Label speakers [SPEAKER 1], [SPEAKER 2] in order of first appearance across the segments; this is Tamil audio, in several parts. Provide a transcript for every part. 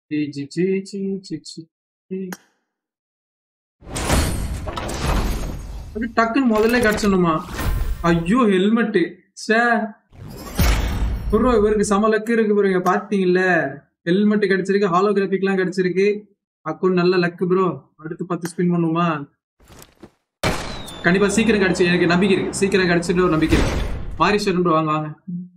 [SPEAKER 1] G G G G G G G. அப்படி டக்குன்னு முதல்ல கிடைச்சணுமா ஐயோ ஹெல்மெட்டு சே ப்ரோ இவருக்கு சம லக்கு இருக்கு ப்ரோ இங்க பாத்தீங்கல்ல ஹெல்மெட் கிடைச்சிருக்கு ஹாலோகிராபிக்லாம் கிடைச்சிருக்கு அக்கௌண்ட் நல்ல லக்கு ப்ரோ அடுத்து பத்து ஸ்பின் பண்ணுவோமா கண்டிப்பா சீக்கிரம் கிடைச்சு எனக்கு நம்பிக்கை இருக்கு சீக்கிரம் கிடைச்சிட்டு ஒரு நம்பிக்கை இருக்கு மாரி ப்ரோ வாங்க வாங்க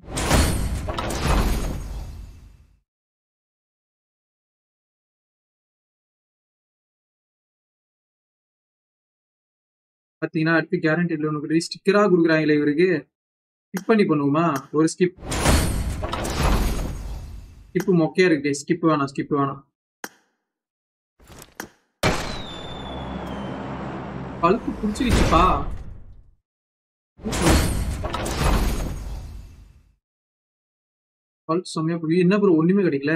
[SPEAKER 1] பாத்தீங்கன்னா அடுத்து கேரண்டி இல்லை உனக்கு ஸ்டிக்கரா கொடுக்குறாங்களே இவருக்கு ஸ்கிப் பண்ணி பண்ணுவோமா ஒரு ஸ்கிப் ஸ்கிப் மொக்கையா இருக்கு ஸ்கிப் வேணாம் ஸ்கிப் வேணாம் பழுப்பு பிடிச்சிருச்சுப்பா பல்ப் செம்மையா பிடிக்கும் என்ன ப்ரோ ஒண்ணுமே கிடைக்கல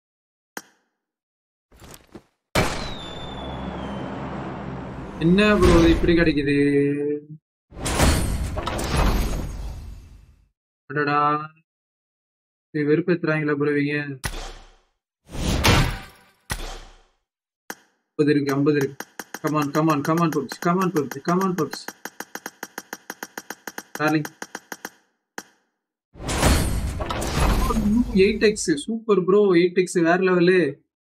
[SPEAKER 1] என்ன ப்ரோ இப்படி கிடைக்குது அடடா இது வெறுப்பேத்துறாங்களா ப்ரோ இவங்க ஐம்பது இருக்கு ஐம்பது இருக்கு கமான் கமான் கமான் பப்ஸ் கமான் பப்ஸ் கமான் பப்ஸ் darling eight x super bro eight x வேற லெவலு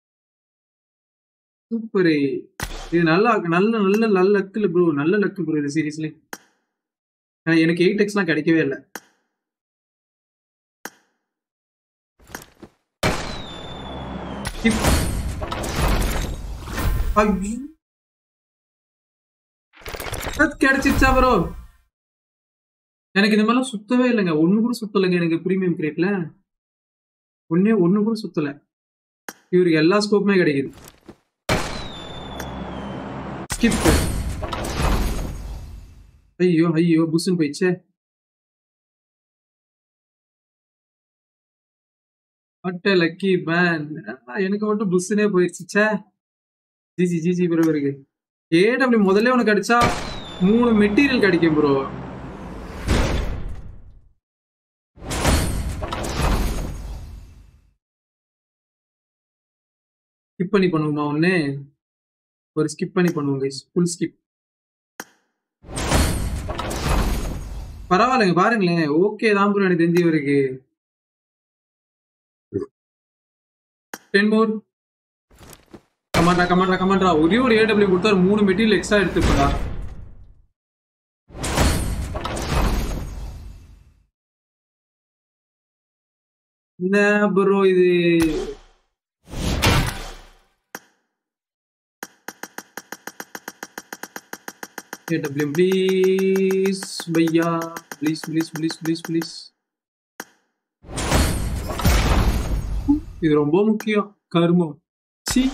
[SPEAKER 1] சூப்பர் இது நல்லா நல்ல நல்ல நல்ல லக்கு ப்ரோ நல்ல லக்கு ப்ரோ இது சீரியஸ்லி எனக்கு எயிட் எக்ஸ்லாம் கிடைக்கவே இல்லை ஐயோ அது கிடைச்சிருச்சா ப்ரோ எனக்கு இந்த மாதிரிலாம் சுத்தவே இல்லைங்க ஒண்ணு கூட சுத்தலைங்க எனக்கு பிரீமியம் கிரேட்ல ஒன்னே ஒண்ணு கூட சுத்தல இவருக்கு எல்லா ஸ்கோப்புமே கிடைக்குது ஸ்கிப் ஐயோ ஐயோ புஷ்ன்னு போயிடுச்சே அட்ட லக்கி மேன் எனக்கு மட்டும் புஷ்னே போயிடுச்சுச்சே ஜிஜி ஜிஜி ப்ரோ இருக்கு ஏடபிள்யூ முதல்ல உனக்கு கிடைச்சா மூணு மெட்டீரியல் கிடைக்கும் ப்ரோ ஸ்கிப் பண்ணி பண்ணுவோமா ஒண்ணு ஒரு ஸ்கிப் பண்ணி பண்ணுவோம் கைஸ் ஃபுல் ஸ்கிப் பரவாயில்லைங்க பாருங்களேன் ஓகே தான் ப்ரோ எனக்கு தெரிஞ்சு இவருக்கு டென் மோர் கமாண்டா கமாண்டா கமாண்டா ஒரே ஒரு ஏடபிள்யூ கொடுத்தா ஒரு மூணு மெட்டீரியல் எக்ஸ்ட்ரா எடுத்துப்படா என்ன ப்ரோ இது ஏடபிள்யூ ப்ளீஸ் பையா please please please please please இது ரொம்ப முக்கியம் கருமம் சி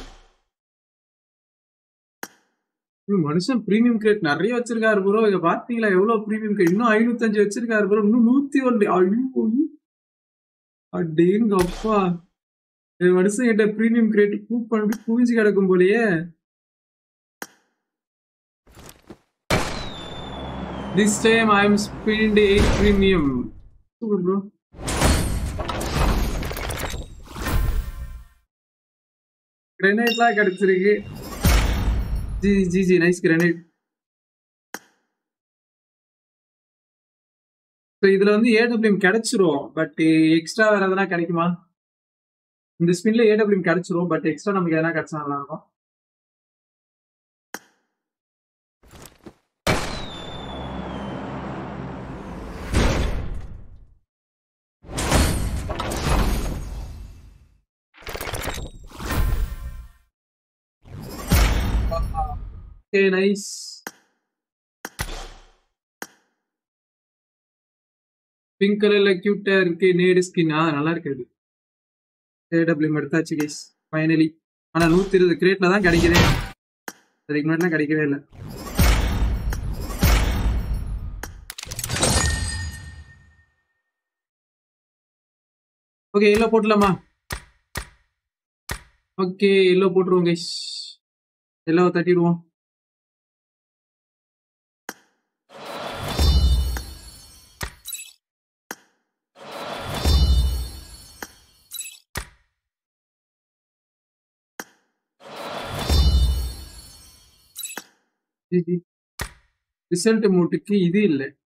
[SPEAKER 1] மனுஷன் பிரீமியம் கிரேட் நிறைய வச்சிருக்காரு ப்ரோ இங்க பாத்தீங்களா எவ்வளவு பிரீமியம் கிரேட் இன்னும் ஐநூத்தஞ்சு வச்சிருக்காரு ப்ரோ இன்னும் நூத்தி ஒன்று ஐயோ அடேங்க அப்பா இந்த மனுஷன் கிட்ட பிரீமியம் கிரேட் கூப் பண்ணி குவிஞ்சு கிடக்கும் போலயே this time I am spent eight premium super bro கிரெனேட்லாம் கிடைச்சிருக்கு G G G nice grenade so இதுல வந்து ஏடபிள்யூஎம் கிடைச்சிரும் பட் எக்ஸ்ட்ரா வேற எதனா கிடைக்குமா இந்த ஸ்பின்ல ஏடபிள்யூஎம் கிடைச்சிரும் பட் எக்ஸ்ட்ரா நமக்கு எதனா கிடைச்சா நல்லா இருக்கும் ஓகே நைஸ் பிங்க் கலர்ல கியூட்டா இருக்கு நேடு ஸ்கின் ஆ நல்லா இருக்குது ஏடபிள்யூ எடுத்தாச்சு கைஸ் ஃபைனலி ஆனா நூத்தி இருபது கிரேட்ல தான் கிடைக்குது அதுக்கு முன்னாடிலாம் கிடைக்கவே இல்லை ஓகே எல்லோ போட்டலாமா ஓகே எல்லோ போட்டுருவோம் கைஸ் எல்லோ தட்டிடுவோம் ரிசல்ட் மூட்டுக்கு இது இல்லை